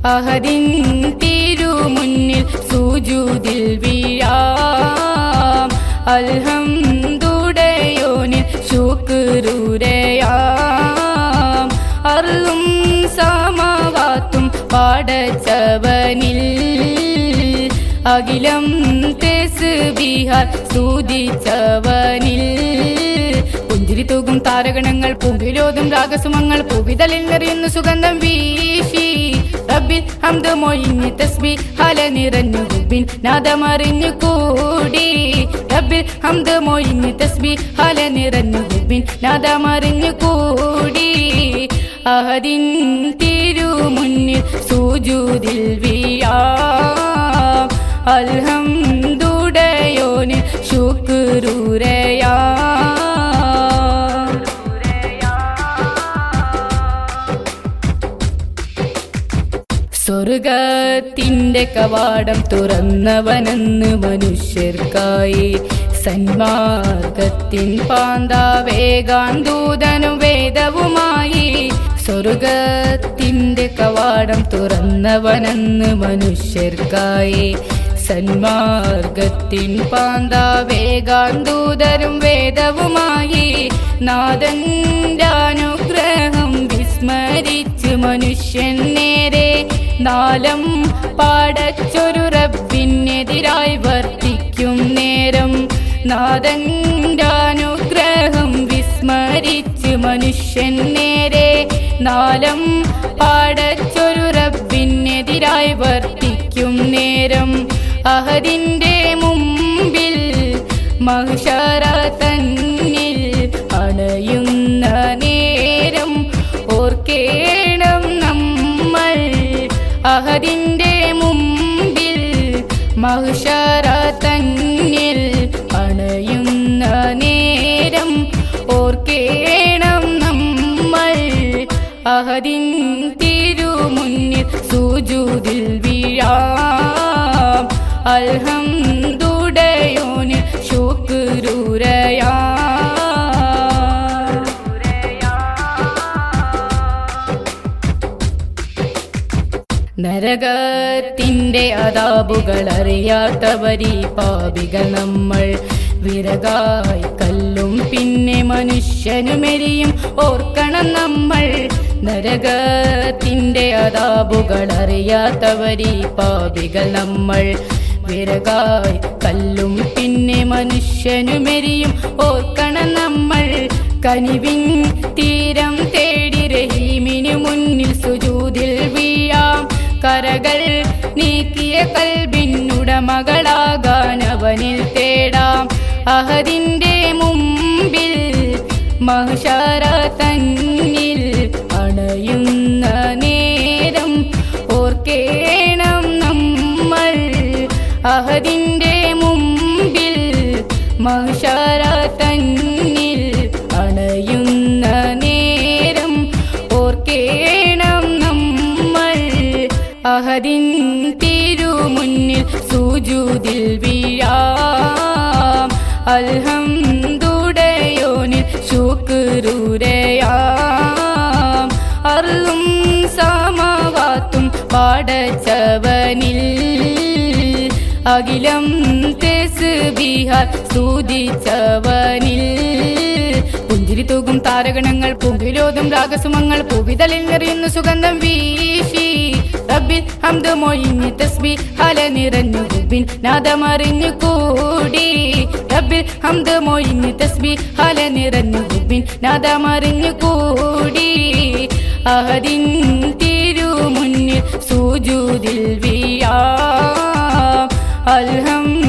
അഹദിൻ തിരുമുന്നിൽ സൂജൂതിൽ വീഴാം അൽഹംദുടയോനിൽ ശുക്രൂരയാം അറും സമവാത്തും പാടച്ചവനിൽ അഖിലം തെസ് ബിഹാർ സ്തുതിച്ചവനിൽ പുഞ്ചിരി തൂകും താരഗണങ്ങൾ പൂവിലോതും രാഗസുമങ്ങൾ പൂവിതലിൽ നിറയുന്നു സുഗന്ധം വീശി റബ്ബിൽ ഹംദ് മൊഴിഞ്ഞ് തസ്ബി ഹല നിറഞ്ഞു ഹുബിൻ നാദമറിഞ്ഞു കൂടി റബ്ബിൽ ഹംദ് മൊഴിഞ്ഞ് തസ്ബി ഹല നിറഞ്ഞു ഹുബിൻ നാദമറിഞ്ഞു കൂടി അഹദിൻ തിരുമുന്നിൽ സൂജൂതിൽ വീഴാം അൽഹംദുടയോന് ശുക്രൂരയാ സ്വർഗത്തിന്റെ കവാടം തുറന്നവനെന്ന് മനുഷ്യർക്കായി സന്മാർഗത്തിൻ പാന്താവേഗാൻ ദൂതനും വേദവുമായി സ്വർഗത്തിന്റെ കവാടം തുറന്നവനെന്ന് മനുഷ്യർക്കായി സന്മാർഗത്തിൻ പാന്താവേഗാൻ ദൂതരും വേദവുമായി നാദന്റെ അനുഗ്രഹം വിസ്മരിച്ച് മനുഷ്യൻ നേരെ നാലം പാടച്ചൊരു റബ്ബിനെതിരായി വർത്തിക്കും നേരം നാദന്റെ അനുഗ്രഹം വിസ്മരിച്ച് മനുഷ്യൻ നേരെ നാലം പാടച്ചൊരു റബ്ബിനെതിരായി വർത്തിക്കും നേരം അഹദിന്റെ മുമ്പിൽ മഹിഷറ തന്നിൽ അണയുന്ന നേരം ഓർക്കേണം നമ്മൾ അഹദിന്റെ മുമ്പിൽ മഹിഷറ തന്നിൽ അണയുന്ന നേരം ഓർക്കേണം നമ്മൾ അഹദിൻ തിരുമുന്നിൽ സൂജൂതിൽ വീഴാം അൽഹംദുടയോന് ശുക്രൂരയാ നരകത്തിന്റെ അതാബുകൾ അറിയാത്തവരീ പാപികൾ നമ്മൾ വിറകായി കല്ലും പിന്നെ മനുഷ്യനുമെരിയും ഓർക്കണം നമ്മൾ നരകത്തിന്റെ അതാബുകൾ അറിയാത്തവരീ പാപികൾ നമ്മൾ വിറകായി കല്ലും പിന്നെ മനുഷ്യനുമെരിയും ഓർക്കണം നമ്മൾ കനിവിൻ തീരം തേടി റഹീമിനു മുന്നിൽ സുജൂതിൽ വീഴാം കരകൾ നീക്കിയ കൽബിനുടമകളാകാൻ അവനിൽ തേടാം അഹദിന്റെ മുമ്പിൽ മഹഷാര തന്നിൽ അണയുന്ന നേരം ഓർക്കേണം നമ്മൾ അഹദിന്റെ മുമ്പിൽ മഹഷാര തന്നിൽ അണയുന്ന നേരം ഓർക്കേണം നമ്മൾ അഹദിൻ തിരുമുന്നിൽ സൂജൂതിൽ വീഴാം അൽഹംദുടയോനിൽ ശുക്രൂരയാം അറും സമവാത്തും പാടച്ചവനിൽ അഖിലം തെസ് ബിഹാർ സ്തുതിച്ചവനിൽ പുഞ്ചിരി തൂകും താരഗണങ്ങൾ പൂവിലോതും രാഗസുമങ്ങൾ പൂവിതലിൽ നിറയുന്നു സുഗന്ധം വീശി റബ്ബിൽ ഹംദ് മൊഴിഞ്ഞ് തസ്ബി ഹല നിറഞ്ഞു ഹുബിൻ നാദമറിഞ്ഞു കൂടി റബ്ബിൽ ഹംദ് മൊഴിഞ്ഞ് തസ്ബി ഹല നിറഞ്ഞു ഹുബിൻ നാദമറിഞ്ഞു കൂടി അഹദിൻ തിരുമുന്നിൽ സൂജൂതിൽ വീഴാം അൽഹം